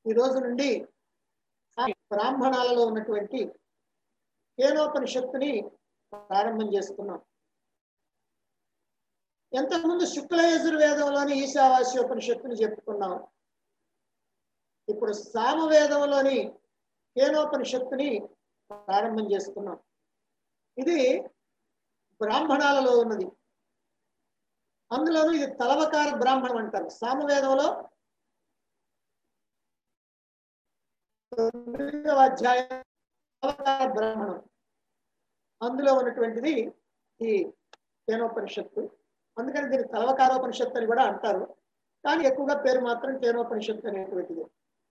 ఈ రోజు నుండి ఆ బ్రాహ్మణాలలో ఉన్నటువంటి కేనోపనిషత్తుని ప్రారంభం చేస్తున్నాం ఎంతకుముందు శుక్ల యజుర్వేదంలోని ఈశావాస్యోపనిషత్తుని చెప్పుకున్నాం ఇప్పుడు సామవేదంలోని కేనోపనిషత్తుని ప్రారంభం చేస్తున్నాం ఇది బ్రాహ్మణాలలో ఉన్నది అందులోనూ ఇది తలవకార బ్రాహ్మణం అంటారు సామవేదంలో తొమ్మిదవ అధ్యాయం తలవకార బ్రాహ్మణం అందులో ఉన్నటువంటిది ఈ కేనోపనిషత్తు అందుకని దీన్ని తలవకారోపనిషత్తు అని కూడా అంటారు కానీ ఎక్కువగా పేరు మాత్రం కేనోపనిషత్తు అనేటువంటిది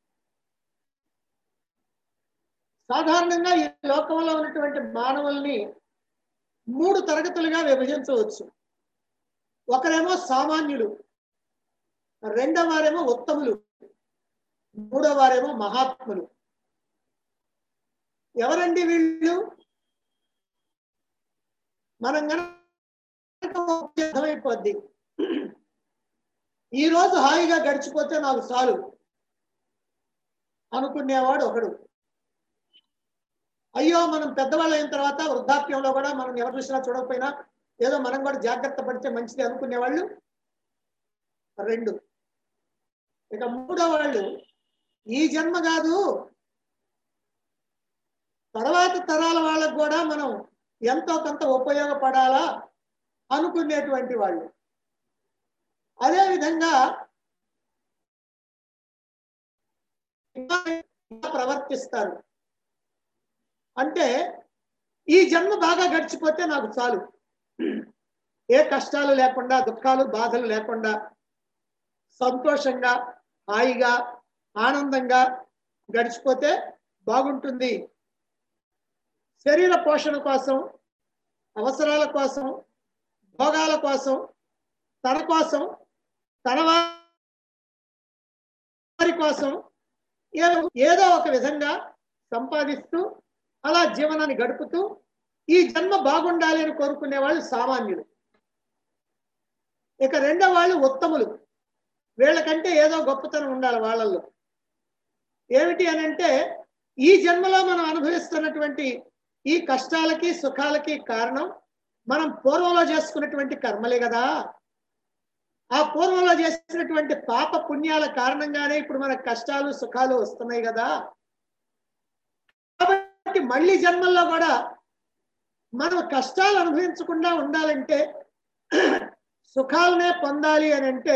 సాధారణంగా ఈ లోకంలో ఉన్నటువంటి మానవుల్ని మూడు తరగతులుగా విభజించవచ్చు ఒకరేమో సామాన్యులు రెండవ వారేమో ఉత్తములు మూడవ వారేమో మహాత్ములు ఎవరండి వీళ్ళు మనం కనుక అర్థమైపోద్ది ఈ రోజు హాయిగా గడిచిపోతే నాకు చాలు అనుకునేవాడు ఒకడు అయ్యో మనం పెద్దవాళ్ళు అయిన తర్వాత వృద్ధాప్యంలో కూడా మనం ఎవరు చూసినా చూడకపోయినా ఏదో మనం కూడా జాగ్రత్త పడితే మంచిది అనుకునేవాళ్ళు రెండు ఇక మూడో వాళ్ళు ఈ జన్మ కాదు తర్వాత తరాల వాళ్ళకు కూడా మనం ఎంతో కొంత ఉపయోగపడాలా అనుకునేటువంటి వాళ్ళు అదేవిధంగా ప్రవర్తిస్తారు అంటే ఈ జన్మ బాగా గడిచిపోతే నాకు చాలు ఏ కష్టాలు లేకుండా దుఃఖాలు బాధలు లేకుండా సంతోషంగా హాయిగా ఆనందంగా గడిచిపోతే బాగుంటుంది శరీర పోషణ కోసం అవసరాల కోసం భోగాల కోసం తన కోసం తన వారి కోసం ఏదో ఒక విధంగా సంపాదిస్తూ అలా జీవనాన్ని గడుపుతూ ఈ జన్మ బాగుండాలి అని కోరుకునే వాళ్ళు సామాన్యులు ఇక రెండో వాళ్ళు ఉత్తములు వీళ్ళకంటే ఏదో గొప్పతనం ఉండాలి వాళ్ళల్లో ఏమిటి అని అంటే ఈ జన్మలో మనం అనుభవిస్తున్నటువంటి ఈ కష్టాలకి సుఖాలకి కారణం మనం పూర్వంలో చేసుకున్నటువంటి కర్మలే కదా ఆ పూర్వంలో చేసినటువంటి పాప పుణ్యాల కారణంగానే ఇప్పుడు మనకు కష్టాలు సుఖాలు వస్తున్నాయి కదా కాబట్టి మళ్ళీ జన్మల్లో కూడా మనం కష్టాలు అనుభవించకుండా ఉండాలంటే సుఖాలనే పొందాలి అని అంటే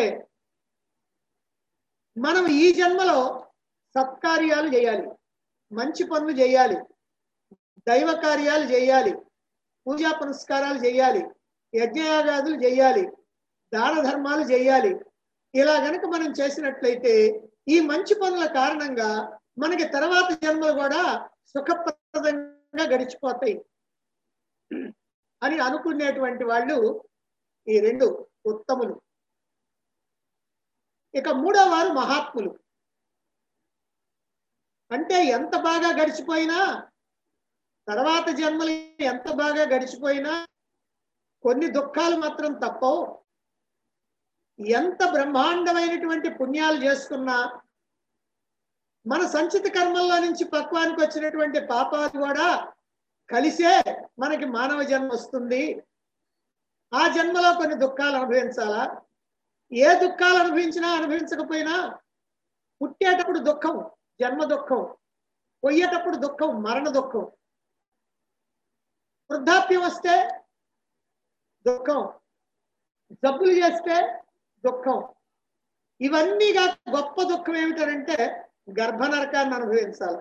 మనం ఈ జన్మలో సత్కార్యాలు చేయాలి మంచి పనులు చేయాలి దైవ కార్యాలు చేయాలి పూజా పునస్కారాలు చేయాలి యజ్ఞయాగాదులు చేయాలి దాన ధర్మాలు చేయాలి ఇలా గనక మనం చేసినట్లయితే ఈ మంచి పనుల కారణంగా మనకి తర్వాత జన్మలు కూడా సుఖప్రదంగా గడిచిపోతాయి అని అనుకునేటువంటి వాళ్ళు ఈ రెండు ఉత్తములు ఇక మూడో వారు మహాత్ములు అంటే ఎంత బాగా గడిచిపోయినా తర్వాత జన్మలు ఎంత బాగా గడిచిపోయినా కొన్ని దుఃఖాలు మాత్రం తప్పవు ఎంత బ్రహ్మాండమైనటువంటి పుణ్యాలు చేసుకున్నా మన సంచిత కర్మల్లో నుంచి పక్వానికి వచ్చినటువంటి పాపాలు కూడా కలిసే మనకి మానవ జన్మ వస్తుంది ఆ జన్మలో కొన్ని దుఃఖాలు అనుభవించాలా ఏ దుఃఖాలు అనుభవించినా అనుభవించకపోయినా పుట్టేటప్పుడు దుఃఖం జన్మ దుఃఖం పోయేటప్పుడు దుఃఖం మరణ దుఃఖం వృద్ధాప్యం వస్తే దుఃఖం జబ్బులు చేస్తే దుఃఖం ఇవన్నీ కాక గొప్ప దుఃఖం ఏమిటంటే గర్భ నరకాన్ని అనుభవించాలి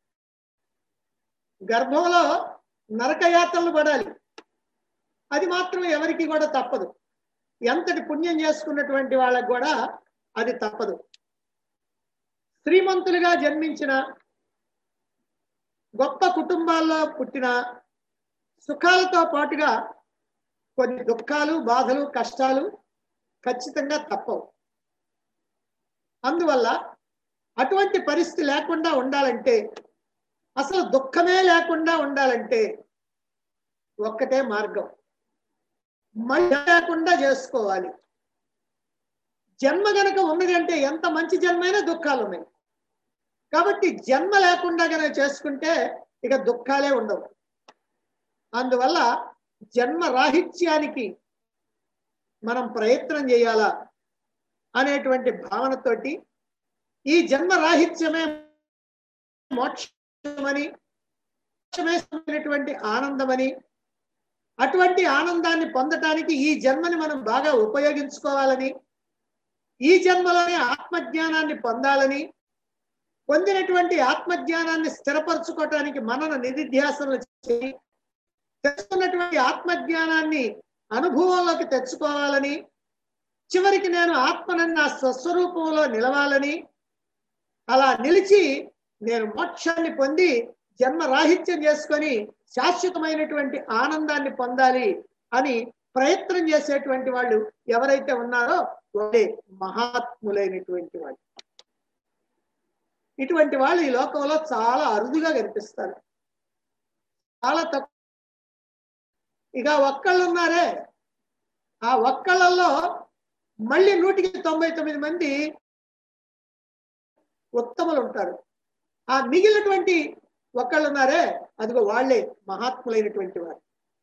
గర్భంలో నరకయాత్రలు పడాలి అది మాత్రం ఎవరికి కూడా తప్పదు ఎంతటి పుణ్యం చేసుకున్నటువంటి వాళ్ళకి కూడా అది తప్పదు శ్రీమంతులుగా జన్మించిన గొప్ప కుటుంబాల్లో పుట్టిన సుఖాలతో పాటుగా కొన్ని దుఃఖాలు బాధలు కష్టాలు ఖచ్చితంగా తప్పవు అందువల్ల అటువంటి పరిస్థితి లేకుండా ఉండాలంటే అసలు దుఃఖమే లేకుండా ఉండాలంటే ఒక్కటే మార్గం మళ్ళీ లేకుండా చేసుకోవాలి జన్మ గనక ఉన్నది అంటే ఎంత మంచి జన్మైనా దుఃఖాలు ఉన్నాయి కాబట్టి జన్మ లేకుండా కనుక చేసుకుంటే ఇక దుఃఖాలే ఉండవు అందువల్ల జన్మ రాహిత్యానికి మనం ప్రయత్నం చేయాలా అనేటువంటి భావనతోటి ఈ జన్మ రాహిత్యమే మోక్షమని మోక్షమైనటువంటి ఆనందమని అటువంటి ఆనందాన్ని పొందటానికి ఈ జన్మని మనం బాగా ఉపయోగించుకోవాలని ఈ జన్మలోనే ఆత్మజ్ఞానాన్ని పొందాలని పొందినటువంటి ఆత్మజ్ఞానాన్ని స్థిరపరచుకోవటానికి మనన నిధిధ్యాసనలు చేయి తెలుసుకున్నటువంటి ఆత్మజ్ఞానాన్ని అనుభవంలోకి తెచ్చుకోవాలని చివరికి నేను ఆత్మనని నా స్వస్వరూపంలో నిలవాలని అలా నిలిచి నేను మోక్షాన్ని పొంది జన్మ రాహిత్యం చేసుకొని శాశ్వతమైనటువంటి ఆనందాన్ని పొందాలి అని ప్రయత్నం చేసేటువంటి వాళ్ళు ఎవరైతే ఉన్నారో వాళ్ళే మహాత్ములైనటువంటి వాళ్ళు ఇటువంటి వాళ్ళు ఈ లోకంలో చాలా అరుదుగా కనిపిస్తారు చాలా తక్కువ ఇక ఒక్కళ్ళు ఉన్నారే ఆ ఒక్కళ్ళల్లో మళ్ళీ నూటికి తొంభై తొమ్మిది మంది ఉత్తములు ఉంటారు ఆ మిగిలినటువంటి ఒక్కళ్ళు ఉన్నారే అదిగో వాళ్ళే మహాత్ములైనటువంటి వారు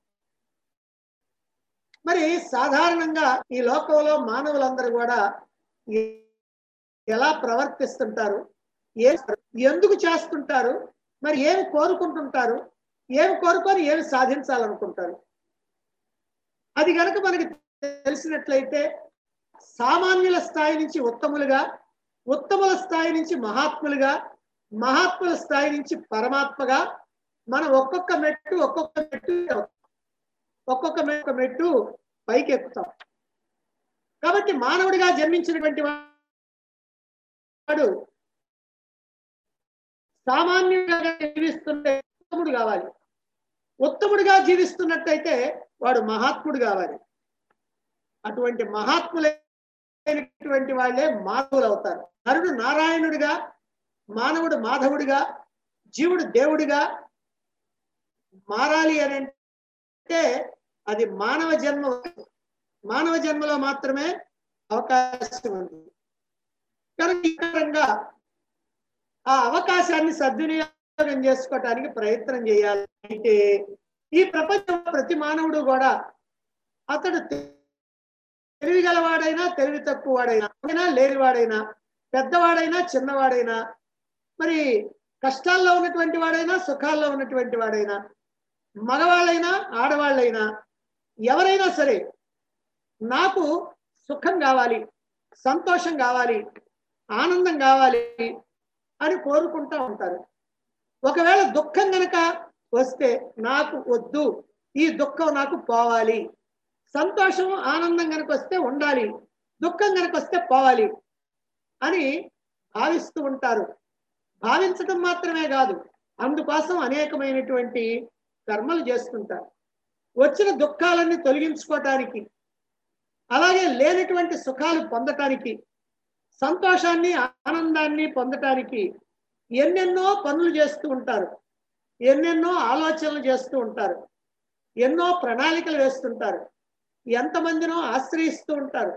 మరి సాధారణంగా ఈ లోకంలో మానవులందరూ కూడా ఎ- ఎలా ప్రవర్తిస్తుంటారు ఏ ఎందుకు చేస్తుంటారు మరి ఏమి కోరుకుంటుంటారు ఏమి కోరుకొని ఏమి సాధించాలనుకుంటారు అది కనుక మనకి తెలిసినట్లయితే సామాన్యుల స్థాయి నుంచి ఉత్తములుగా ఉత్తముల స్థాయి నుంచి మహాత్ములుగా మహాత్ముల స్థాయి నుంచి పరమాత్మగా మనం ఒక్కొక్క మెట్టు ఒక్కొక్క మెట్టు ఎక్కుతాం. ఒక్కొక్క మెట్టు మెట్టు పైకి ఎక్కుతాం కాబట్టి మానవుడిగా జన్మించినటువంటి వాడు సామాన్యుడిగా జీవిస్తుంటే ఉత్తముడు కావాలి ఉత్తముడిగా జీవిస్తున్నట్టయితే వాడు మహాత్ముడు కావాలి అటువంటి మహాత్ములైనటువంటి వాళ్ళే మాధవులు అవుతారు నరుడు నారాయణుడిగా మానవుడు మాధవుడిగా జీవుడు దేవుడిగా మారాలి అని అంటే అది మానవ జన్మ మానవ జన్మలో మాత్రమే అవకాశం ఉంది కనుక ఈ కారణంగా ఆ అవకాశాన్ని సద్వినియోగం చేసుకోవటానికి ప్రయత్నం చేయాలి అయితే ఈ ప్రపంచంలో ప్రతి మానవుడు కూడా అతడు తెలివి గలవాడైనా తెలివి తక్కువ వాడైనా లేనివాడైనా పెద్దవాడైనా చిన్నవాడైనా మరి కష్టాల్లో ఉన్నటువంటి వాడైనా సుఖాల్లో ఉన్నటువంటి వాడైనా మగవాళ్ళైనా ఆడవాళ్ళైనా ఎవరైనా సరే నాకు సుఖం కావాలి సంతోషం కావాలి ఆనందం కావాలి అని కోరుకుంటా ఉంటారు ఒకవేళ దుఃఖం గనక వస్తే నాకు వద్దు ఈ దుఃఖం నాకు పోవాలి సంతోషం ఆనందం కనుక వస్తే ఉండాలి దుఃఖం కనుక వస్తే పోవాలి అని భావిస్తూ ఉంటారు భావించడం మాత్రమే కాదు అందుకోసం అనేకమైనటువంటి కర్మలు చేస్తుంటారు వచ్చిన దుఃఖాలన్నీ తొలగించుకోవటానికి అలాగే లేనటువంటి సుఖాలు పొందటానికి సంతోషాన్ని ఆనందాన్ని పొందటానికి ఎన్నెన్నో పనులు చేస్తూ ఉంటారు ఎన్నెన్నో ఆలోచనలు చేస్తూ ఉంటారు ఎన్నో ప్రణాళికలు వేస్తుంటారు ఎంతమందినో ఆశ్రయిస్తూ ఉంటారు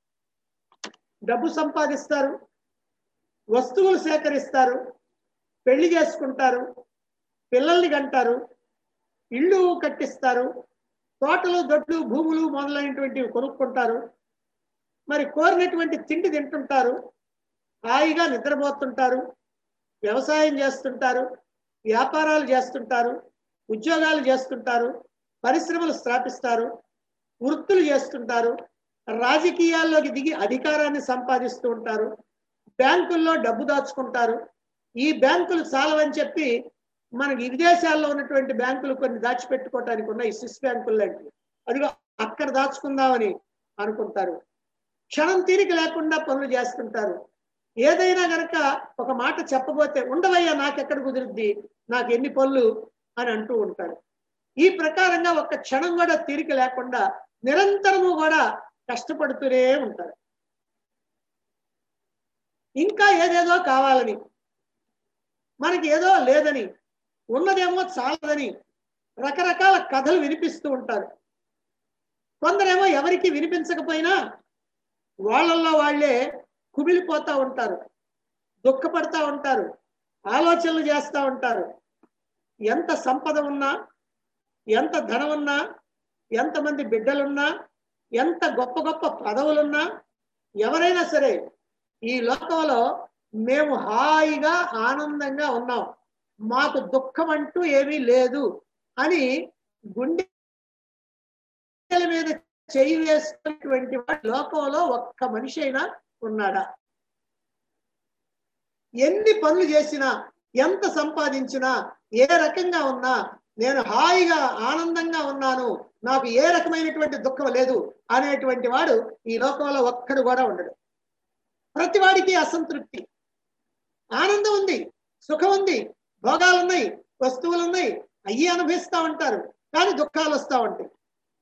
డబ్బు సంపాదిస్తారు వస్తువులు సేకరిస్తారు పెళ్లి చేసుకుంటారు పిల్లల్ని కంటారు ఇళ్ళు కట్టిస్తారు తోటలు దొడ్లు భూములు మొదలైనటువంటివి కొనుక్కుంటారు మరి కోరినటువంటి తిండి తింటుంటారు హాయిగా నిద్రపోతుంటారు వ్యవసాయం చేస్తుంటారు వ్యాపారాలు చేస్తుంటారు ఉద్యోగాలు చేస్తుంటారు పరిశ్రమలు స్థాపిస్తారు వృత్తులు చేస్తుంటారు రాజకీయాల్లోకి దిగి అధికారాన్ని సంపాదిస్తూ ఉంటారు బ్యాంకుల్లో డబ్బు దాచుకుంటారు ఈ బ్యాంకులు చాలవని చెప్పి మనకి విదేశాల్లో ఉన్నటువంటి బ్యాంకులు కొన్ని దాచిపెట్టుకోవటానికి ఉన్నాయి స్విస్ బ్యాంకులు లాంటివి అదిగో అక్కడ దాచుకుందామని అనుకుంటారు క్షణం తీరిక లేకుండా పనులు చేస్తుంటారు ఏదైనా గనక ఒక మాట చెప్పబోతే ఉండవయ్యా నాకెక్కడ కుదురుద్ది నాకు ఎన్ని పనులు అని అంటూ ఉంటారు ఈ ప్రకారంగా ఒక క్షణం కూడా తీరిక లేకుండా నిరంతరము కూడా కష్టపడుతూనే ఉంటారు ఇంకా ఏదేదో కావాలని మనకి ఏదో లేదని ఉన్నదేమో చాలదని రకరకాల కథలు వినిపిస్తూ ఉంటారు కొందరేమో ఎవరికి వినిపించకపోయినా వాళ్ళల్లో వాళ్ళే కుమిలిపోతా ఉంటారు దుఃఖపడతా ఉంటారు ఆలోచనలు చేస్తూ ఉంటారు ఎంత సంపద ఉన్నా ఎంత ధనం ఉన్నా ఎంతమంది బిడ్డలున్నా ఎంత గొప్ప గొప్ప పదవులున్నా ఎవరైనా సరే ఈ లోకంలో మేము హాయిగా ఆనందంగా ఉన్నాం మాకు దుఃఖం అంటూ ఏమీ లేదు అని గుండె మీద చెయ్యి వేసుకున్నటువంటి వాడు లోకంలో ఒక్క మనిషి అయినా ఉన్నాడా ఎన్ని పనులు చేసినా ఎంత సంపాదించినా ఏ రకంగా ఉన్నా నేను హాయిగా ఆనందంగా ఉన్నాను నాకు ఏ రకమైనటువంటి దుఃఖం లేదు అనేటువంటి వాడు ఈ లోకంలో ఒక్కడు కూడా ఉండడు ప్రతి వాడికి అసంతృప్తి ఆనందం ఉంది సుఖం ఉంది భోగాలు ఉన్నాయి వస్తువులు ఉన్నాయి అయ్యి అనుభవిస్తూ ఉంటారు కానీ దుఃఖాలు వస్తూ ఉంటాయి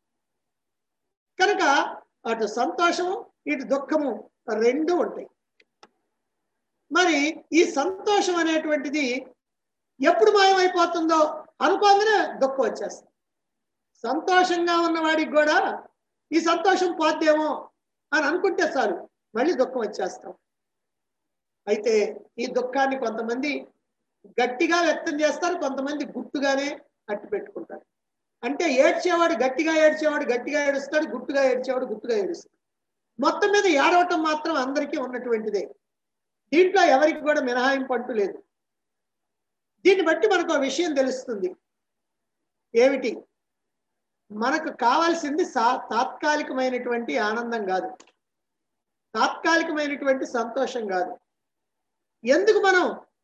కనుక అటు సంతోషము ఇటు దుఃఖము రెండు ఉంటాయి మరి ఈ సంతోషం అనేటువంటిది ఎప్పుడు మాయమైపోతుందో అనుకోగానే దుఃఖం వచ్చేస్తుంది సంతోషంగా ఉన్నవాడికి కూడా ఈ సంతోషం పోద్దేమో అని అనుకుంటే చాలు మళ్ళీ దుఃఖం వచ్చేస్తాం అయితే ఈ దుఃఖాన్ని కొంతమంది గట్టిగా వ్యక్తం చేస్తారు కొంతమంది గుట్టుగానే అట్టు పెట్టుకుంటారు అంటే ఏడ్చేవాడు గట్టిగా ఏడ్చేవాడు గట్టిగా ఏడుస్తాడు గుట్టుగా ఏడ్చేవాడు గుట్టుగా ఏడుస్తాడు మొత్తం మీద ఏడవటం మాత్రం అందరికీ ఉన్నటువంటిదే దీంట్లో ఎవరికి కూడా మినహాయింపు అంటూ లేదు దీన్ని బట్టి మనకు ఒక విషయం తెలుస్తుంది ఏమిటి మనకు కావాల్సింది సా తాత్కాలికమైనటువంటి ఆనందం కాదు తాత్కాలికమైనటువంటి సంతోషం కాదు ఎందుకు మనం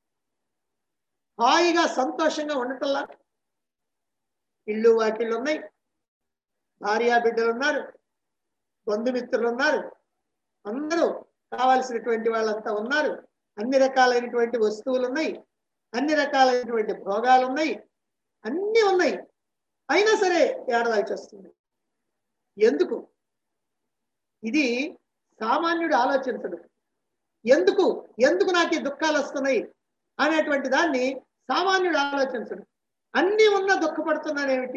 హాయిగా సంతోషంగా ఉండటంలా ఇళ్ళు వాకిళ్ళు ఉన్నాయి భార్యా బిడ్డలు ఉన్నారు బంధుమిత్రులు ఉన్నారు అందరూ కావాల్సినటువంటి వాళ్ళంతా ఉన్నారు అన్ని రకాలైనటువంటి వస్తువులు ఉన్నాయి అన్ని రకాలైనటువంటి భోగాలు ఉన్నాయి అన్నీ ఉన్నాయి అయినా సరే ఏడవాల్సి వస్తుంది ఎందుకు ఇది సామాన్యుడు ఆలోచించడు ఎందుకు ఎందుకు నాకు ఈ దుఃఖాలు వస్తున్నాయి అనేటువంటి దాన్ని సామాన్యుడు ఆలోచించడు అన్నీ ఉన్నా దుఃఖపడుతున్నానేమిటి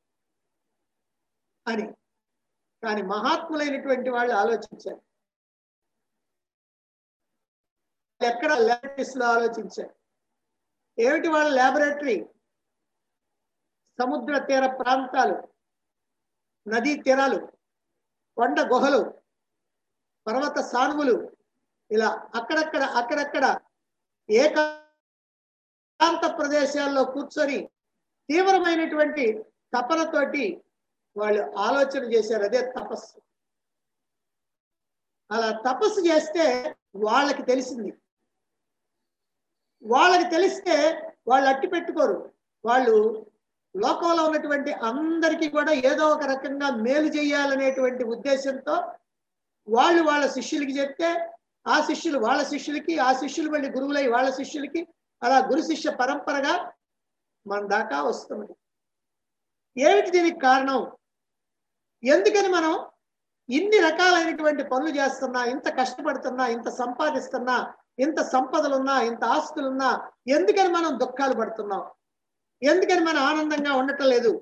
అని కానీ మహాత్ములైనటువంటి వాళ్ళు ఆలోచించారు ఎక్కడ ల్యాబొరేటరీస్ లో ఆలోచించారు ఏమిటి వాళ్ళ ల్యాబొరేటరీ సముద్ర తీర ప్రాంతాలు నదీ తీరాలు కొండ గుహలు పర్వత సానువులు ఇలా అక్కడక్కడ అక్కడక్కడ ఏకాంత ప్రదేశాల్లో కూర్చొని తీవ్రమైనటువంటి తపనతోటి వాళ్ళు ఆలోచన చేశారు అదే తపస్సు అలా తపస్సు చేస్తే వాళ్ళకి తెలిసింది వాళ్ళకి తెలిస్తే వాళ్ళు అట్టి పెట్టుకోరు వాళ్ళు లోకంలో ఉన్నటువంటి అందరికీ కూడా ఏదో ఒక రకంగా మేలు చేయాలనేటువంటి ఉద్దేశంతో వాళ్ళు వాళ్ళ శిష్యులకి చెప్తే ఆ శిష్యులు వాళ్ళ శిష్యులకి ఆ శిష్యులు మళ్ళీ గురువులై వాళ్ళ శిష్యులకి అలా గురు శిష్య పరంపరగా మన దాకా వస్తున్నది ఏమిటి దీనికి కారణం ఎందుకని మనం ఇన్ని రకాలైనటువంటి పనులు చేస్తున్నా ఇంత కష్టపడుతున్నా ఇంత సంపాదిస్తున్నా ఇంత సంపదలున్నా ఇంత ఆస్తులున్నా ఎందుకని మనం దుఃఖాలు పడుతున్నాం ఎందుకని మనం ఆనందంగా ఉండటం లేదు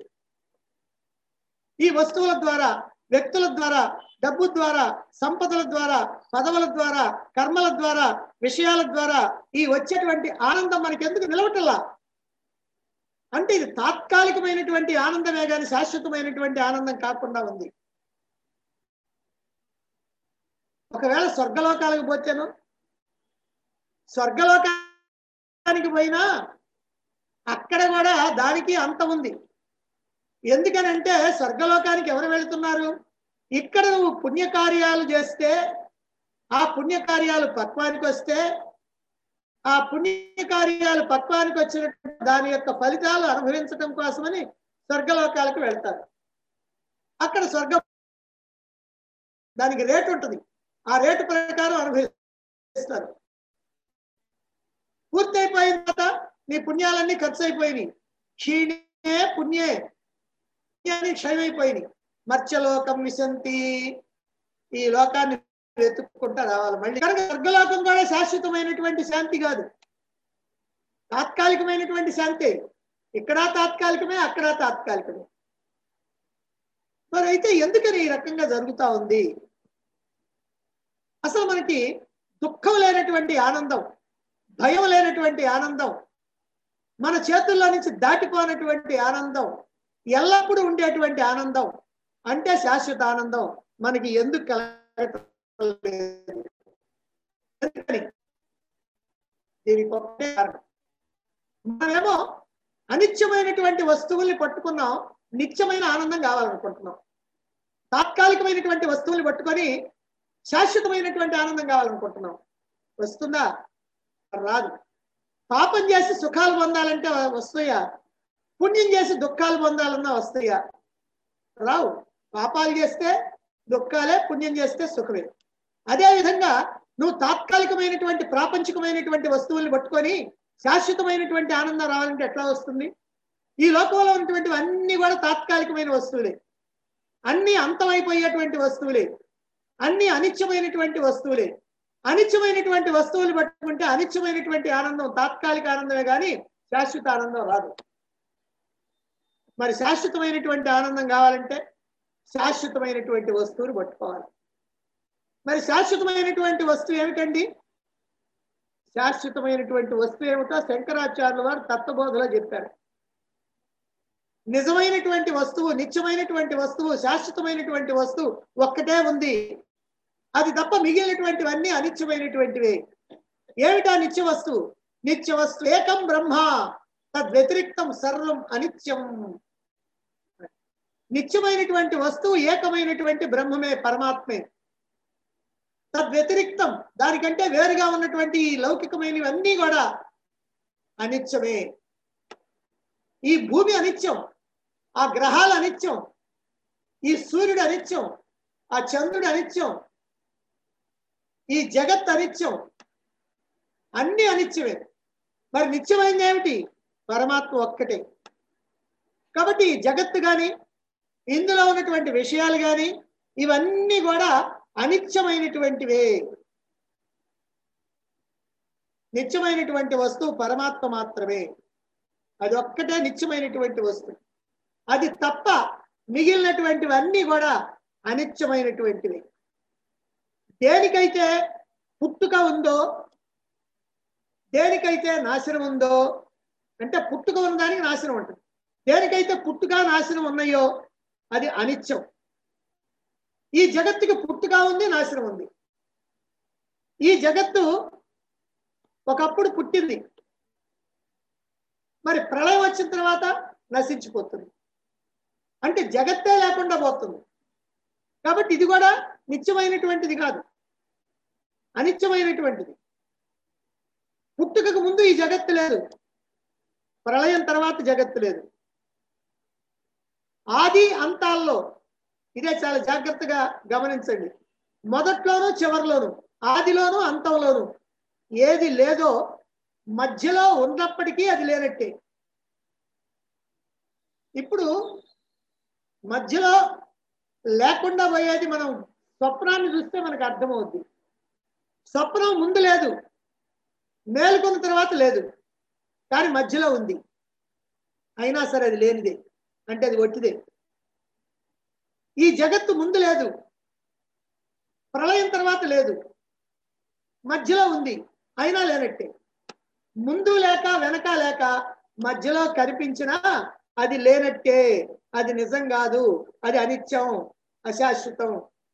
ఈ వస్తువుల ద్వారా వ్యక్తుల ద్వారా డబ్బు ద్వారా సంపదల ద్వారా పదవుల ద్వారా కర్మల ద్వారా విషయాల ద్వారా ఈ వచ్చేటువంటి ఆనందం మనకి ఎందుకు నిలవటల్లా అంటే ఇది తాత్కాలికమైనటువంటి ఆనందమే కానీ శాశ్వతమైనటువంటి ఆనందం కాకుండా ఉంది ఒకవేళ స్వర్గలోకాలకు పోతాను స్వర్గలోకానికి పోయినా అక్కడ కూడా దానికి అంత ఉంది ఎందుకనంటే స్వర్గలోకానికి ఎవరు వెళుతున్నారు ఇక్కడ నువ్వు పుణ్యకార్యాలు చేస్తే ఆ పుణ్యకార్యాలు పక్వానికి వస్తే ఆ పుణ్యకార్యాలు పక్వానికి వచ్చినటువంటి దాని యొక్క ఫలితాలు అనుభవించడం కోసమని స్వర్గలోకాలకు వెళ్తారు అక్కడ స్వర్గం దానికి రేటు ఉంటుంది ఆ రేటు ప్రకారం అనుభవిస్తారు పూర్తయిపోయిన తర్వాత నీ పుణ్యాలన్నీ ఖర్చు అయిపోయినాయి క్షీణే పుణ్యే పుణ్యాన్ని క్షయమైపోయినాయి మత్స్యలోకం విశంతి ఈ లోకాన్ని వెతుక్కుంటా రావాలి మళ్ళీ కనుక స్వర్గలోకం కూడా శాశ్వతమైనటువంటి శాంతి కాదు తాత్కాలికమైనటువంటి శాంతి ఇక్కడ తాత్కాలికమే అక్కడ తాత్కాలికమే మరి అయితే ఎందుకని ఈ రకంగా జరుగుతా ఉంది అసలు మనకి దుఃఖం లేనటువంటి ఆనందం భయం లేనటువంటి ఆనందం మన చేతుల్లో నుంచి దాటిపోనటువంటి ఆనందం ఎల్లప్పుడూ ఉండేటువంటి ఆనందం అంటే శాశ్వత ఆనందం మనకి ఎందుకు కలగటం లేదు? ఎందుకని? దీనికి ఒకటే కారణం మనమేమో అనిత్యమైనటువంటి వస్తువుల్ని పట్టుకున్నాం నిత్యమైన ఆనందం కావాలనుకుంటున్నాం తాత్కాలికమైనటువంటి వస్తువుల్ని పట్టుకొని శాశ్వతమైనటువంటి ఆనందం కావాలనుకుంటున్నాం వస్తుందా రాదు పాపం చేసి సుఖాలు పొందాలంటే వస్తాయా పుణ్యం చేసి దుఃఖాలు పొందాలన్నా వస్తాయా రావు పాపాలు చేస్తే దుఃఖాలే పుణ్యం చేస్తే సుఖమే అదే విధంగా నువ్వు తాత్కాలికమైనటువంటి ప్రాపంచికమైనటువంటి వస్తువుల్ని పట్టుకొని శాశ్వతమైనటువంటి ఆనందం రావాలంటే ఎట్లా వస్తుంది ఈ లోకంలో ఉన్నటువంటి అన్ని కూడా తాత్కాలికమైన వస్తువులే అన్ని అంతమైపోయేటువంటి వస్తువులే అన్ని అనిత్యమైనటువంటి వస్తువులే అనిత్యమైనటువంటి వస్తువులు పట్టుకుంటే అనిత్యమైనటువంటి ఆనందం తాత్కాలిక ఆనందమే కానీ శాశ్వత ఆనందం రాదు మరి శాశ్వతమైనటువంటి ఆనందం కావాలంటే శాశ్వతమైనటువంటి వస్తువులు పట్టుకోవాలి మరి శాశ్వతమైనటువంటి వస్తువు ఏమిటండి శాశ్వతమైనటువంటి వస్తువు ఏమిటో శంకరాచార్యుల వారు తత్వబోధలో చెప్పారు నిజమైనటువంటి వస్తువు నిత్యమైనటువంటి వస్తువు శాశ్వతమైనటువంటి వస్తువు ఒక్కటే ఉంది అది తప్ప మిగిలినటువంటివన్నీ అనిత్యమైనటువంటివే ఏమిటా నిత్య వస్తువు నిత్య వస్తువు ఏకం బ్రహ్మ తద్వ్యతిరిక్తం సర్వం అనిత్యం నిత్యమైనటువంటి వస్తువు ఏకమైనటువంటి బ్రహ్మమే పరమాత్మే తద్వ్యతిరిక్తం దానికంటే వేరుగా ఉన్నటువంటి ఈ లౌకికమైనవన్నీ కూడా అనిత్యమే ఈ భూమి అనిత్యం ఆ గ్రహాలు అనిత్యం ఈ సూర్యుడు అనిత్యం ఆ చంద్రుడు అనిత్యం ఈ జగత్ అనిత్యం అన్ని అనిత్యమే మరి నిత్యమైంది ఏమిటి పరమాత్మ ఒక్కటే కాబట్టి ఈ జగత్తు కానీ ఇందులో ఉన్నటువంటి విషయాలు కానీ ఇవన్నీ కూడా అనిత్యమైనటువంటివే నిత్యమైనటువంటి వస్తువు పరమాత్మ మాత్రమే అది ఒక్కటే నిత్యమైనటువంటి వస్తువు అది తప్ప మిగిలినటువంటివన్నీ కూడా అనిత్యమైనటువంటివి దేనికైతే పుట్టుక ఉందో దేనికైతే నాశనం ఉందో అంటే పుట్టుక ఉన్నదానికి నాశనం ఉంటుంది దేనికైతే పుట్టుక నాశనం ఉన్నాయో అది అనిత్యం ఈ జగత్తుకి పుట్టుక ఉంది నాశనం ఉంది ఈ జగత్తు ఒకప్పుడు పుట్టింది మరి ప్రళయం వచ్చిన తర్వాత నశించిపోతుంది అంటే జగత్తే లేకుండా పోతుంది కాబట్టి ఇది కూడా నిత్యమైనటువంటిది కాదు అనిత్యమైనటువంటిది పుట్టుకకు ముందు ఈ జగత్తు లేదు ప్రళయం తర్వాత జగత్తు లేదు ఆది అంతాల్లో ఇదే చాలా జాగ్రత్తగా గమనించండి మొదట్లోనూ చివరిలోను ఆదిలోను అంతంలోను ఏది లేదో మధ్యలో ఉన్నప్పటికీ అది లేనట్టే ఇప్పుడు మధ్యలో లేకుండా పోయేది మనం స్వప్నాన్ని చూస్తే మనకు అర్థమవుద్ది స్వప్నం ముందు లేదు మేలుకున్న తర్వాత లేదు కానీ మధ్యలో ఉంది అయినా సరే అది లేనిదే అంటే అది ఒట్టిదే ఈ జగత్తు ముందు లేదు ప్రళయం తర్వాత లేదు మధ్యలో ఉంది అయినా లేనట్టే ముందు లేక వెనక లేక మధ్యలో కనిపించినా అది లేనట్టే అది నిజం కాదు అది అనిత్యం అశాశ్వతం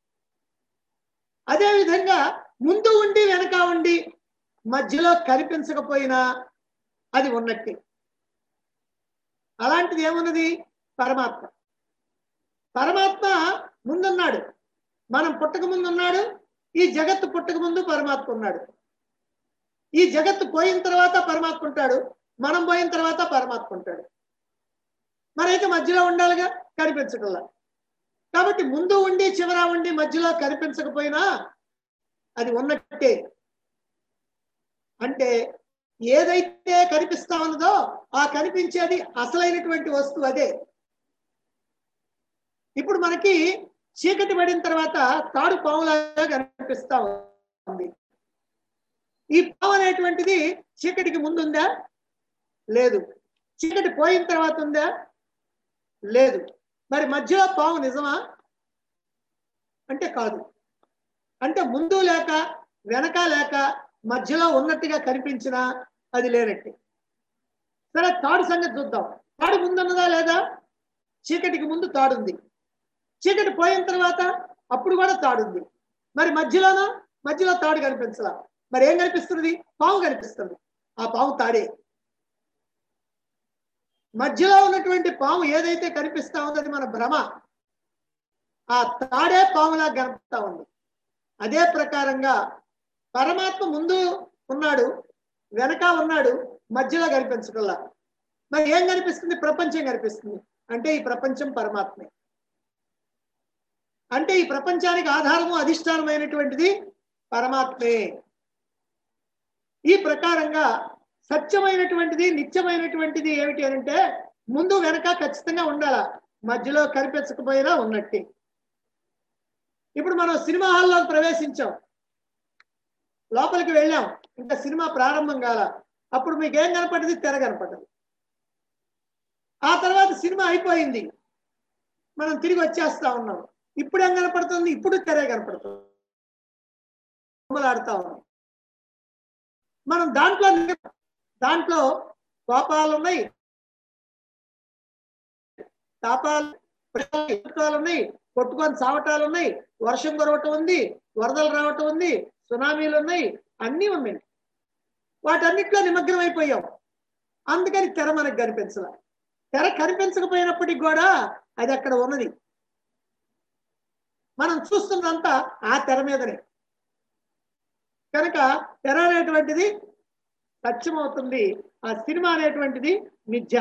అదే విధంగా ముందు ఉండి వెనక ఉండి మధ్యలో కనిపించకపోయినా అది ఉన్నట్టే అలాంటిది ఏమున్నది పరమాత్మ పరమాత్మ ముందున్నాడు మనం పుట్టక ముందు ఉన్నాడు ఈ జగత్తు పుట్టక ముందు పరమాత్మ ఉన్నాడు ఈ జగత్తు పోయిన తర్వాత పరమాత్మ ఉంటాడు మనం పోయిన తర్వాత పరమాత్మ ఉంటాడు మరైతే మధ్యలో ఉండాలిగా కనిపించగల కాబట్టి ముందు ఉండి చివర ఉండి మధ్యలో కనిపించకపోయినా అది ఉన్నట్టే అంటే ఏదైతే కనిపిస్తా ఉన్నదో ఆ కనిపించేది అసలైనటువంటి వస్తువు అదే ఇప్పుడు మనకి చీకటి పడిన తర్వాత తాడు పాములాగా కనిపిస్తా ఉంది ఈ పాము అనేటువంటిది చీకటికి ముందు ఉందా లేదు చీకటి పోయిన తర్వాత ఉందా లేదు మరి మధ్యలో పాము నిజమా అంటే కాదు అంటే ముందు లేక వెనక లేక మధ్యలో ఉన్నట్టుగా కనిపించినా అది లేనట్టే సరే తాడు సంగతి చూద్దాం తాడు ముందున్నదా లేదా చీకటికి ముందు తాడుంది చీకటి పోయిన తర్వాత అప్పుడు కూడా తాడుంది మరి మధ్యలోనో మధ్యలో తాడు కనిపించలా మరి ఏం కనిపిస్తుంది పాము కనిపిస్తుంది ఆ పాము తాడే మధ్యలో ఉన్నటువంటి పాము ఏదైతే కనిపిస్తా ఉందో అది మన భ్రమ ఆ తాడే పాములా కనిపిస్తా ఉంది అదే ప్రకారంగా పరమాత్మ ముందు ఉన్నాడు వెనక ఉన్నాడు మధ్యలో కనిపించగల మరి ఏం కనిపిస్తుంది ప్రపంచం కనిపిస్తుంది అంటే ఈ ప్రపంచం పరమాత్మే అంటే ఈ ప్రపంచానికి ఆధారము అధిష్టానమైనటువంటిది పరమాత్మే ఈ ప్రకారంగా సత్యమైనటువంటిది నిత్యమైనటువంటిది ఏమిటి అని అంటే ముందు వెనక ఖచ్చితంగా ఉండాల మధ్యలో కనిపించకపోయినా ఉన్నట్టే ఇప్పుడు మనం సినిమా హాల్లోకి ప్రవేశించాం లోపలికి వెళ్ళాం ఇంకా సినిమా ప్రారంభం కాల అప్పుడు మీకు ఏం కనపడింది తెర కనపడ్డది ఆ తర్వాత సినిమా అయిపోయింది మనం తిరిగి వచ్చేస్తా ఉన్నాం ఇప్పుడు ఏం కనపడుతుంది ఇప్పుడు తెరే కనపడుతుంది బొమ్మలాడుతా ఉన్నాం మనం దాంట్లో దాంట్లో కోపాలు ఉన్నాయి తాపాలు ప్రయాణాలు ఉన్నాయి కొట్టుకొని చావటాలు ఉన్నాయి వర్షం కురవటం ఉంది వరదలు రావటం ఉంది సునామీలు ఉన్నాయి అన్నీ ఉన్నాయి వాటన్నిటిలో నిమగ్నం అయిపోయాం అందుకని తెర మనకు కనిపించాల తెర కనిపించకపోయినప్పటికి కూడా అది అక్కడ ఉన్నది మనం చూస్తున్నంతా ఆ తెర మీదనే కనుక తెర అనేటువంటిది సత్యం అవుతుంది ఆ సినిమా అనేటువంటిది మిథ్య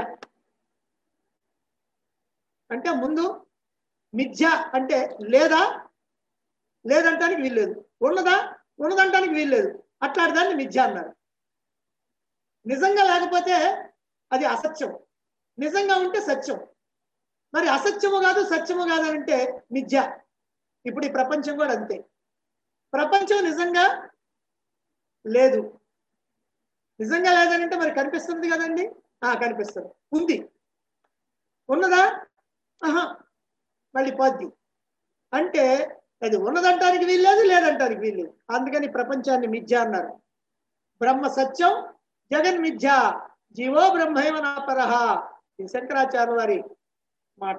అంటే ముందు మిథ్య అంటే లేదా లేదంటానికి వీల్లేదు ఉన్నదా ఉన్నదంటానికి వీల్లేదు అట్లాంటి దాన్ని మిథ్య అన్నారు నిజంగా లేకపోతే అది అసత్యం నిజంగా ఉంటే సత్యం మరి అసత్యము కాదు సత్యము కాదు అని అంటే మిథ్య ఇప్పుడు ఈ ప్రపంచం కూడా అంతే ప్రపంచం నిజంగా లేదు నిజంగా లేదనంటే మరి కనిపిస్తుంది కదండి ఆ కనిపిస్తుంది ఉంది ఉన్నదా ఆహా మళ్ళీ పోద్ది అంటే అది ఉన్నదంటానికి వీల్లేదు లేదంటానికి వీల్లేదు అందుకని ప్రపంచాన్ని మిథ్య అన్నారు బ్రహ్మ సత్యం జగన్ మిథ్య జీవో బ్రహ్మైవ నాపరహ ఇది శంకరాచార్య వారి మాట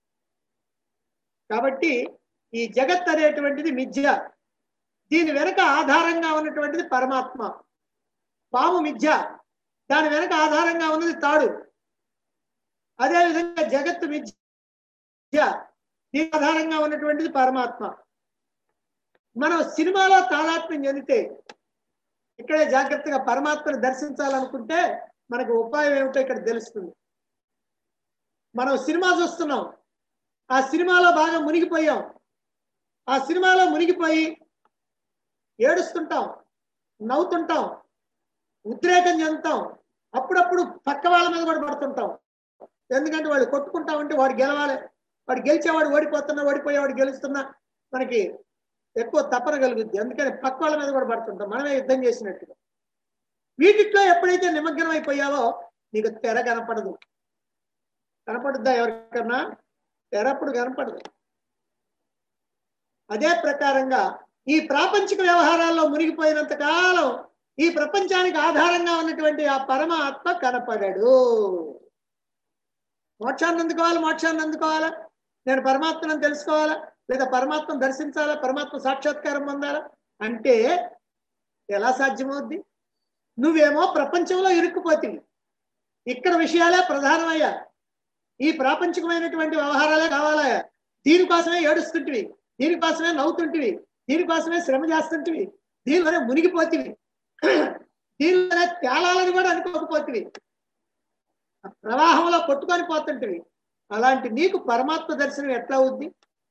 కాబట్టి ఈ జగత్ అనేటువంటిది మిథ్య దీని వెనక ఆధారంగా ఉన్నటువంటిది పరమాత్మ పాము మిథ్య దాని వెనక ఆధారంగా ఉన్నది తాడు అదేవిధంగా జగత్తు మిథ్య దీని ఆధారంగా ఉన్నటువంటిది పరమాత్మ మనం సినిమాలో తాదాత్మ్యం చెందితే ఇక్కడే జాగ్రత్తగా పరమాత్మను దర్శించాలనుకుంటే మనకు ఉపాయం ఏమిటో ఇక్కడ తెలుస్తుంది మనం సినిమా చూస్తున్నాం ఆ సినిమాలో బాగా మునిగిపోయాం ఆ సినిమాలో మునిగిపోయి ఏడుస్తుంటాం నవ్వుతుంటాం ఉద్రేకం చెందుతాం అప్పుడప్పుడు పక్క వాళ్ళ మీద కూడా పడుతుంటాం ఎందుకంటే వాళ్ళు కొట్టుకుంటా ఉంటే వాడు గెలవాలి వాడు గెలిచేవాడు ఓడిపోతున్నా ఓడిపోయేవాడు గెలుస్తున్నా మనకి ఎక్కువ తపన కలుగుద్ది అందుకని పక్క వాళ్ళ మీద కూడా పడుతుంటాం మనమే యుద్ధం చేసినట్టుగా వీటిట్లో ఎప్పుడైతే నిమగ్నం అయిపోయావో నీకు తెర కనపడదు కనపడుద్దా ఎవరికన్నా తెర అప్పుడు కనపడదు అదే ప్రకారంగా ఈ ప్రాపంచిక వ్యవహారాల్లో మునిగిపోయినంత కాలం ఈ ప్రపంచానికి ఆధారంగా ఉన్నటువంటి ఆ పరమాత్మ కనపడడు మోక్షాన్ని అందుకోవాలి మోక్షాన్ని అందుకోవాలా నేను పరమాత్మను తెలుసుకోవాలా లేదా పరమాత్మను దర్శించాలా పరమాత్మ సాక్షాత్కారం పొందాలా అంటే ఎలా సాధ్యమవుద్ది నువ్వేమో ప్రపంచంలో ఇరుక్కుపోతివి ఇక్కడ విషయాలే ప్రధానమయ్యా ఈ ప్రాపంచికమైనటువంటి వ్యవహారాలే కావాలా దీనికోసమే ఏడుస్తుంటివి దీనికోసమే నవ్వుతుంటివి దీనికోసమే శ్రమ చేస్తుంటివి దీనిలోనే మునిగిపోతివి దీనిలోనే తేలాలని కూడా అనుకోకపోతివి ప్రవాహంలో కొట్టుకొని పోతుంటివి అలాంటి నీకు పరమాత్మ దర్శనం ఎట్లా అవుద్ది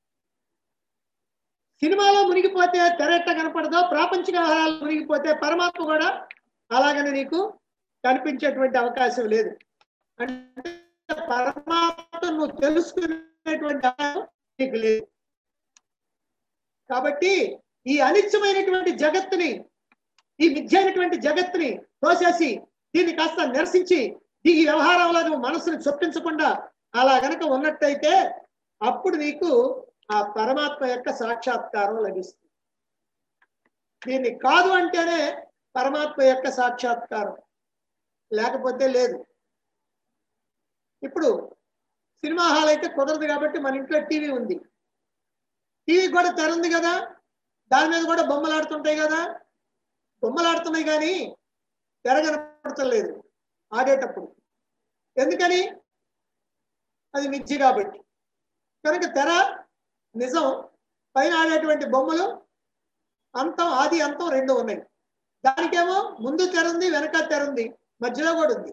సినిమాలో మునిగిపోతే తెరెట్ట కనపడదో ప్రాపంచిక వ్యవహారాలు మునిగిపోతే పరమాత్మ కూడా అలాగనే నీకు కనిపించేటువంటి అవకాశం లేదు అంటే పరమాత్మ నువ్వు తెలుసుకునేటువంటి అవకాశం నీకు లేదు కాబట్టి ఈ అనిత్యమైనటువంటి జగత్తుని ఈ మిథ్యైనటువంటి జగత్తుని తోసేసి దీన్ని కాస్త నిరసించి ఈ వ్యవహారంలో నువ్వు మనసుని చొప్పించకుండా అలా గనక ఉన్నట్టయితే అప్పుడు నీకు ఆ పరమాత్మ యొక్క సాక్షాత్కారం లభిస్తుంది దీన్ని కాదు అంటేనే పరమాత్మ యొక్క సాక్షాత్కారం లేకపోతే లేదు ఇప్పుడు సినిమా హాల్ అయితే కుదరదు కాబట్టి మన ఇంట్లో టీవీ ఉంది టీవీ కూడా తెర ఉంది కదా దాని మీద కూడా బొమ్మలు ఆడుతుంటాయి కదా బొమ్మలు ఆడుతున్నాయి కానీ తెర కనపడతలేదు ఆడేటప్పుడు ఎందుకని అది మిర్చి కాబట్టి కనుక తెర నిజం పైన ఆడేటువంటి బొమ్మలు అంతం ఆది అంతం రెండు ఉన్నాయి దానికేమో ముందు తెర ఉంది వెనక తెర ఉంది మధ్యలో కూడా ఉంది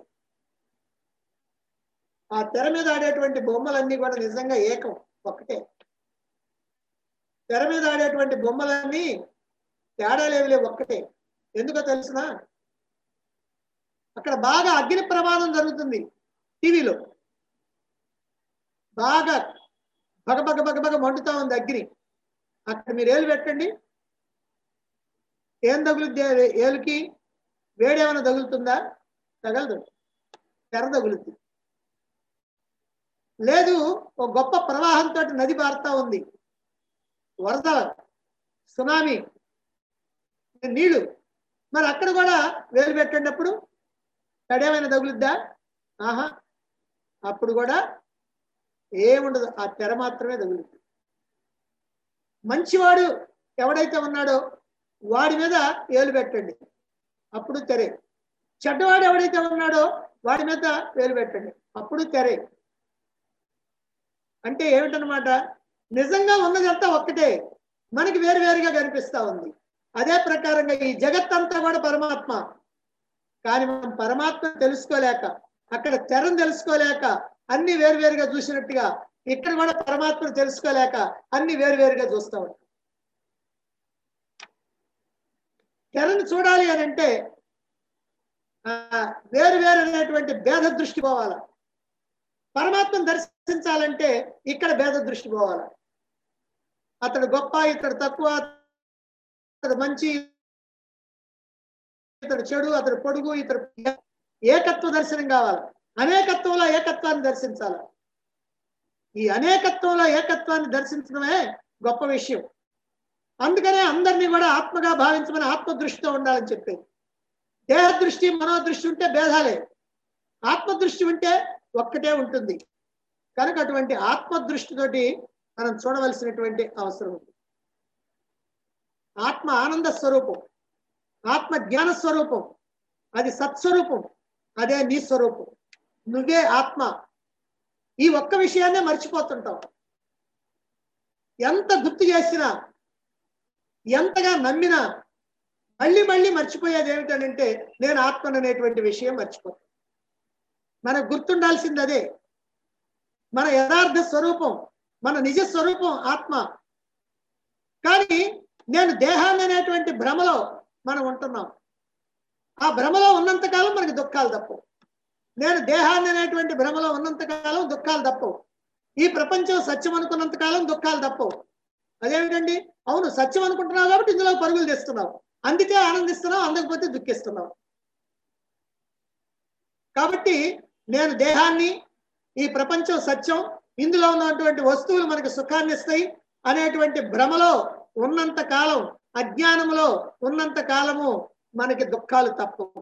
ఆ తెర మీద ఆడేటువంటి బొమ్మలన్నీ కూడా నిజంగా ఏకం ఒకటే తెర మీద ఆడేటువంటి బొమ్మలన్నీ తేడాలేవి లేవు ఒక్కటే ఎందుకో తెలిసిన అక్కడ బాగా అగ్ని ప్రమాదం జరుగుతుంది టీవీలో బాగా బగ బగ బగ బగ మండుతా ఉంది అగ్ని అక్కడ మీరు ఏలు పెట్టండి ఏం తగులుద్ది ఏ- ఏలుకి వేడేమైనా తగులుతుందా తగలదు తెర తగులుద్ది లేదు ఒక గొప్ప ప్రవాహంతో నది పారుతా ఉంది వరద సునామీ నీళ్లు మరి అక్కడ కూడా వేలు పెట్టేటప్పుడు తడేమైనా తగులుద్దా ఆహా అప్పుడు కూడా ఏముండదు ఆ తెర మాత్రమే తగులుద్ది మంచివాడు ఎవడైతే ఉన్నాడో వాడి మీద వేలు పెట్టండి అప్పుడు తెరే చెడ్డవాడు ఎవడైతే ఉన్నాడో వాడి మీద వేలు పెట్టండి అప్పుడు తెరే అంటే ఏమిటనమాట నిజంగా ఉన్నదంతా ఒక్కటే మనకి వేరు వేరుగా కనిపిస్తా ఉంది అదే ప్రకారంగా ఈ జగత్తంతా కూడా పరమాత్మ కానీ మనం పరమాత్మ తెలుసుకోలేక అక్కడ తెరను తెలుసుకోలేక అన్ని వేరువేరుగా చూసినట్టుగా ఇక్కడ కూడా పరమాత్మను తెలుసుకోలేక అన్ని వేరువేరుగా చూస్తా ఉంటాం తెరను చూడాలి అని అంటే ఆ, వేరు వేరు అనేటువంటి భేద దృష్టి పోవాలా పరమాత్మను దర్శించాలంటే ఇక్కడ భేద దృష్టి పోవాలా అతడు గొప్ప ఇతడు తక్కువ అతడు మంచి ఇతడు చెడు అతడు పొడుగు ఇతడు ఏకత్వ దర్శనం కావాలి అనేకత్వంలో ఏకత్వాన్ని దర్శించాలి ఈ అనేకత్వంలో ఏకత్వాన్ని దర్శించడమే గొప్ప విషయం అందుకనే అందరినీ కూడా ఆత్మగా భావించమని ఆత్మ దృష్టితో ఉండాలని చెప్పేది దేహ దృష్టి మనోదృష్టి ఉంటే భేదాలే ఆత్మ దృష్టి ఉంటే ఒక్కటే ఉంటుంది కనుక అటువంటి ఆత్మ దృష్టితోటి మనం చూడవలసినటువంటి అవసరం ఉంది ఆత్మ ఆనంద స్వరూపం ఆత్మ జ్ఞాన స్వరూపం అది సత్స్వరూపం అదే నీ స్వరూపం నువ్వే ఆత్మ ఈ ఒక్క విషయాన్నే మర్చిపోతుంటావు ఎంత గుర్తు చేసినా ఎంతగా నమ్మినా మళ్ళీ మళ్ళీ మర్చిపోయేది ఏమిటనంటే నేను ఆత్మను అనేటువంటి విషయం మర్చిపోతాను మనకు గుర్తుండాల్సింది అదే మన యథార్థ స్వరూపం మన నిజ స్వరూపం ఆత్మ కానీ నేను దేహాన్ని అనేటువంటి భ్రమలో మనం ఉంటున్నాం ఆ భ్రమలో ఉన్నంతకాలం మనకి దుఃఖాలు తప్పవు నేను దేహాన్ని అనేటువంటి భ్రమలో ఉన్నంతకాలం దుఃఖాలు తప్పవు ఈ ప్రపంచం సత్యం అనుకున్నంత కాలం దుఃఖాలు తప్పవు అదేమిటండి అవును సత్యం అనుకుంటున్నావు కాబట్టి ఇందులో పరుగులు తెస్తున్నావు అందుకే ఆనందిస్తున్నావు అందకపోతే దుఃఖిస్తున్నావు కాబట్టి నేను దేహాన్ని ఈ ప్రపంచం సత్యం ఇందులో ఉన్నటువంటి వస్తువులు మనకు సుఖాన్ని ఇస్తాయి అనేటువంటి భ్రమలో ఉన్నంత కాలం అజ్ఞానములో ఉన్నంత కాలము మనకి దుఃఖాలు తప్పవు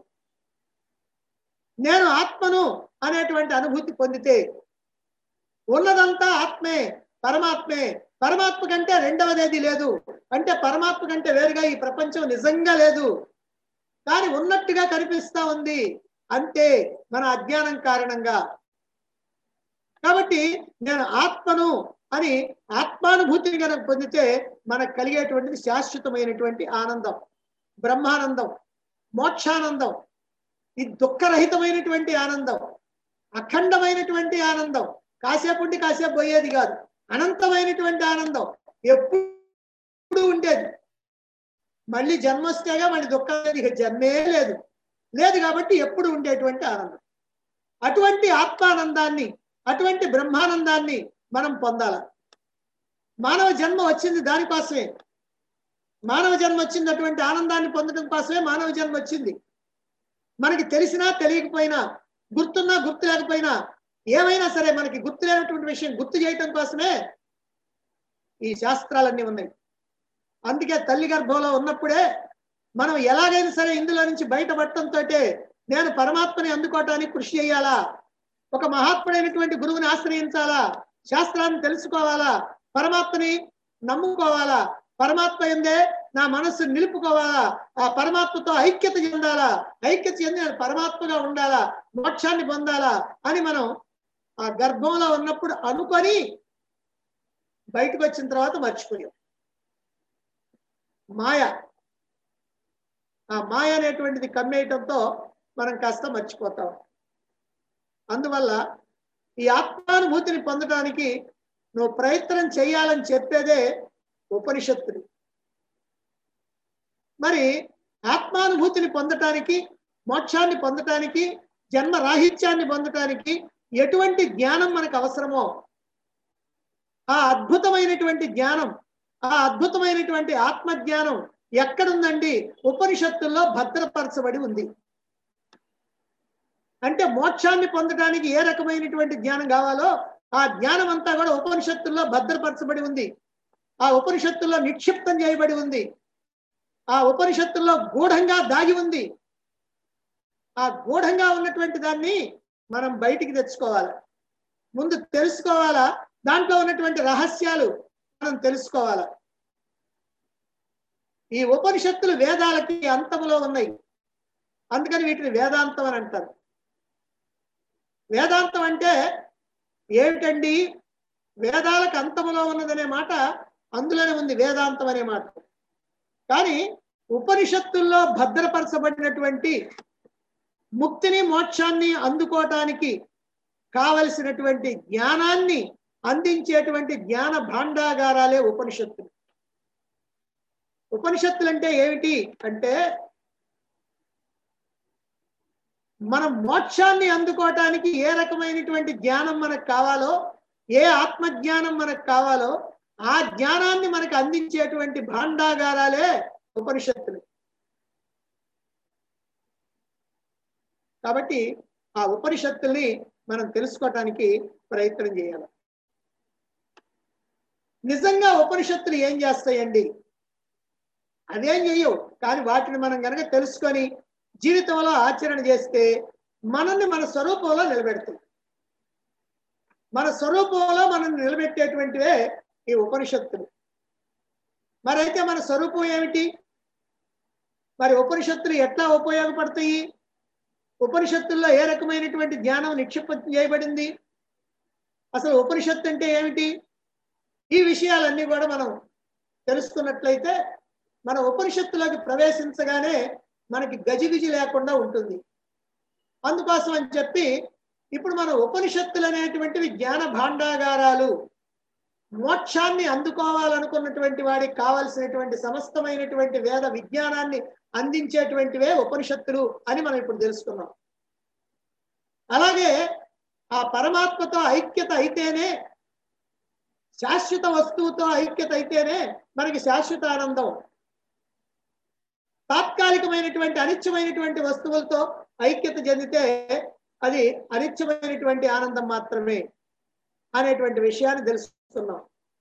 నేను ఆత్మను అనేటువంటి అనుభూతి పొందితే ఉన్నదంతా ఆత్మే పరమాత్మే పరమాత్మ కంటే రెండవదేది లేదు అంటే పరమాత్మ కంటే వేరుగా ఈ ప్రపంచం నిజంగా లేదు కానీ ఉన్నట్టుగా కనిపిస్తా ఉంది అంతే మన అజ్ఞానం కారణంగా కాబట్టి నేను ఆత్మను అని ఆత్మానుభూతిని కనుక పొందితే మనకు కలిగేటువంటిది శాశ్వతమైనటువంటి ఆనందం బ్రహ్మానందం మోక్షానందం ఇది దుఃఖరహితమైనటువంటి ఆనందం అఖండమైనటువంటి ఆనందం కాసేపు ఉండి కాసేపు పోయేది కాదు అనంతమైనటువంటి ఆనందం ఎప్పుడు ఉండేది మళ్ళీ జన్మ వస్తేగా మళ్ళీ దుఃఖం లేదు ఇక జన్మే లేదు లేదు కాబట్టి ఎప్పుడు ఉండేటువంటి ఆనందం అటువంటి ఆత్మానందాన్ని అటువంటి బ్రహ్మానందాన్ని మనం పొందాల మానవ జన్మ వచ్చింది దానికోసమే మానవ జన్మ వచ్చింది అటువంటి ఆనందాన్ని పొందడం కోసమే మానవ జన్మ వచ్చింది మనకి తెలిసినా తెలియకపోయినా గుర్తున్నా గుర్తు లేకపోయినా ఏమైనా సరే మనకి గుర్తు లేనటువంటి విషయం గుర్తు చేయటం కోసమే ఈ శాస్త్రాలన్నీ ఉన్నాయి అందుకే తల్లి గర్భంలో ఉన్నప్పుడే మనం ఎలాగైనా సరే ఇందులో నుంచి బయటపడటంతో నేను పరమాత్మని అందుకోవటానికి కృషి చేయాలా ఒక మహాత్ముడైనటువంటి గురువుని ఆశ్రయించాలా శాస్త్రాన్ని తెలుసుకోవాలా పరమాత్మని నమ్ముకోవాలా పరమాత్మ ఎందే నా మనస్సు నిలుపుకోవాలా ఆ పరమాత్మతో ఐక్యత చెందాలా ఐక్యత చెంది నేను పరమాత్మగా ఉండాలా మోక్షాన్ని పొందాలా అని మనం ఆ గర్భంలో ఉన్నప్పుడు అనుకొని బయటకు వచ్చిన తర్వాత మర్చిపోయాం మాయ ఆ మాయ అనేటువంటిది కమ్మేయటంతో మనం కాస్త మర్చిపోతాం అందువల్ల ఈ ఆత్మానుభూతిని పొందడానికి నువ్వు ప్రయత్నం చేయాలని చెప్పేదే ఉపనిషత్తులు మరి ఆత్మానుభూతిని పొందటానికి మోక్షాన్ని పొందటానికి జన్మ రాహిత్యాన్ని పొందటానికి ఎటువంటి జ్ఞానం మనకు అవసరమో ఆ అద్భుతమైనటువంటి జ్ఞానం ఆ అద్భుతమైనటువంటి ఆత్మజ్ఞానం ఎక్కడుందండి ఉపనిషత్తుల్లో భద్రపరచబడి ఉంది అంటే మోక్షాన్ని పొందడానికి ఏ రకమైనటువంటి జ్ఞానం కావాలో ఆ జ్ఞానం అంతా కూడా ఉపనిషత్తుల్లో భద్రపరచబడి ఉంది ఆ ఉపనిషత్తుల్లో నిక్షిప్తం చేయబడి ఉంది ఆ ఉపనిషత్తుల్లో గూఢంగా దాగి ఉంది ఆ గూఢంగా ఉన్నటువంటి దాన్ని మనం బయటికి తెచ్చుకోవాలి ముందు తెలుసుకోవాలా దాంట్లో ఉన్నటువంటి రహస్యాలు మనం తెలుసుకోవాలా ఈ ఉపనిషత్తులు వేదాలకి అంతములో ఉన్నాయి అందుకని వీటిని వేదాంతం అని అంటారు వేదాంతం అంటే ఏమిటండి వేదాలకు అంతములో ఉన్నదనే మాట అందులోనే ఉంది వేదాంతం అనే మాట కానీ ఉపనిషత్తుల్లో భద్రపరచబడినటువంటి ముక్తిని మోక్షాన్ని అందుకోవటానికి కావలసినటువంటి జ్ఞానాన్ని అందించేటువంటి జ్ఞాన భాండాగారాలే ఉపనిషత్తులు ఉపనిషత్తులు అంటే ఏమిటి అంటే మనం మోక్షాన్ని అందుకోవటానికి ఏ రకమైనటువంటి జ్ఞానం మనకు కావాలో ఏ ఆత్మజ్ఞానం మనకు కావాలో ఆ జ్ఞానాన్ని మనకు అందించేటువంటి భాండాగారాలే ఉపనిషత్తులు కాబట్టి ఆ ఉపనిషత్తుల్ని మనం తెలుసుకోవటానికి ప్రయత్నం చేయాలి నిజంగా ఉపనిషత్తులు ఏం చేస్తాయండి అదేం చెయ్యవు కానీ వాటిని మనం కనుక తెలుసుకొని జీవితంలో ఆచరణ చేస్తే మనల్ని మన స్వరూపంలో నిలబెడుతుంది మన స్వరూపంలో మనం నిలబెట్టేటువంటివే ఈ ఉపనిషత్తులు మరైతే మన స్వరూపం ఏమిటి మరి ఉపనిషత్తులు ఎట్లా ఉపయోగపడతాయి ఉపనిషత్తుల్లో ఏ రకమైనటువంటి జ్ఞానం నిక్షిప్తం చేయబడింది అసలు ఉపనిషత్తు అంటే ఏమిటి ఈ విషయాలన్నీ కూడా మనం తెలుసుకున్నట్లయితే మన ఉపనిషత్తులోకి ప్రవేశించగానే మనకి గజిబిజి లేకుండా ఉంటుంది అందుకోసం అని చెప్పి ఇప్పుడు మన ఉపనిషత్తులు అనేటువంటివి జ్ఞాన భాండాగారాలు మోక్షాన్ని అందుకోవాలనుకున్నటువంటి వాడికి కావలసినటువంటి సమస్తమైనటువంటి వేద విజ్ఞానాన్ని అందించేటువంటివే ఉపనిషత్తులు అని మనం ఇప్పుడు తెలుసుకున్నాం అలాగే ఆ పరమాత్మతో ఐక్యత అయితేనే శాశ్వత వస్తువుతో ఐక్యత అయితేనే మనకి శాశ్వత ఆనందం తాత్కాలికమైనటువంటి అనిత్యమైనటువంటి వస్తువులతో ఐక్యత చెందితే అది అనిత్యమైనటువంటి ఆనందం మాత్రమే అనేటువంటి విషయాన్ని తెలుసుకున్నాం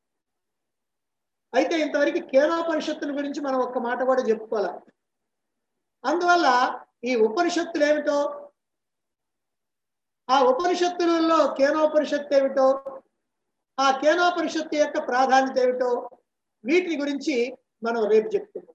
అయితే ఇంతవరకు కేనోపనిషత్తుల గురించి మనం ఒక్క మాట కూడా చెప్పుకోవాలి అందువల్ల ఈ ఉపనిషత్తులు ఏమిటో ఆ ఉపనిషత్తులలో కేనోపనిషత్తు ఏమిటో ఆ కేనోపనిషత్తు యొక్క ప్రాధాన్యత ఏమిటో వీటి గురించి మనం రేపు చెప్తున్నాం